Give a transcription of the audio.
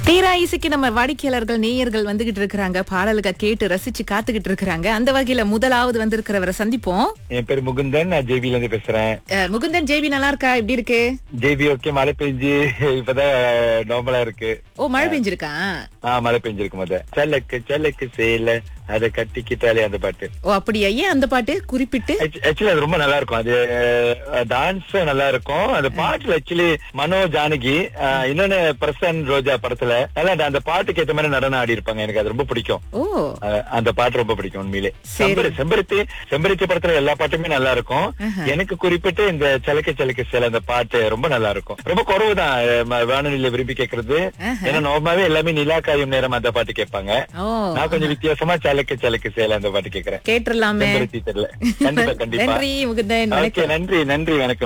தீரா இசைக்கு நம்ம வாடிக்கையாளர்கள் நேயர்கள் வந்துகிட்டு இருக்கிறாங்க பாடலுக்கு கேட்டு ரசிச்சு காத்துக்கிட்டு இருக்கிறாங்க அந்த வகையில முதலாவது வந்திருக்கிறவரை சந்திப்போம் என் பேர் முகுந்தன் நான் ஜேபில இருந்து பேசுறேன் அஹ், முகுந்தன் ஜேபி நல்லா இருக்கா எப்படி இருக்கு ஜேபி ஓகே மழை பெஞ்சு இப்பதான் நார்மலா இருக்கு ஓ மழை பெஞ்சிருக்கா ஆ மழை பெஞ்சிருக்கு முத செல்லக்கு செல்லக்கு சேல அதை கட்டிக்கிட்டாலே அந்த பாட்டு ஓ அப்படியா ஏன் அந்த பாட்டு குறிப்பிட்டு ஆக்சுவலி அது ரொம்ப நல்லா இருக்கும் அது டான்ஸ் நல்லா இருக்கும் அந்த பாட்டுல ஆக்சுவலி மனோ ஜானகி அஹ், இன்னொன்னு பிரசன் ரோஜா படத்துல நல்லா அந்த- அந்த பாட்டுக்கு ஏத்த மாதிரி நடனம் ஆடி இருப்பாங்க எனக்கு அது ரொம்ப பிடிக்கும் ஓ அஹ், அந்த பாட்டு ரொம்ப பிடிக்கும் உண்மையிலே சரி. செம்பரு- செம்பருத்தி செம்பருத்தி படத்துல எல்லா பாட்டுமே நல்லா இருக்கும் ஆஹா. எனக்கு குறிப்பிட்டு இந்த சலக்க சலக்க சில அந்த பாட்டு ரொம்ப நல்லா இருக்கும் ரொம்ப குறவுதான் அஹ், வானொலியில விரும்பி கேக்குறது ஆஹா. ஏன்னா நார்மலாவே எல்லாமே நிலா காயும் நேரம் அந்த பாட்டு கேட்பாங்க ஓ நான் கொஞ்சம் வித்தியாசமா சலக்க சலக்க சேல அந்த பாட்டு கேக்குறேன் கேட்டுடலாமே செம்பருத்தி தெரியல கண்டிப்பா கண்டிப்பா நன்றி முகுந்தன் ஓகே வணக்கம் நன்றி நன்றி வணக்கம்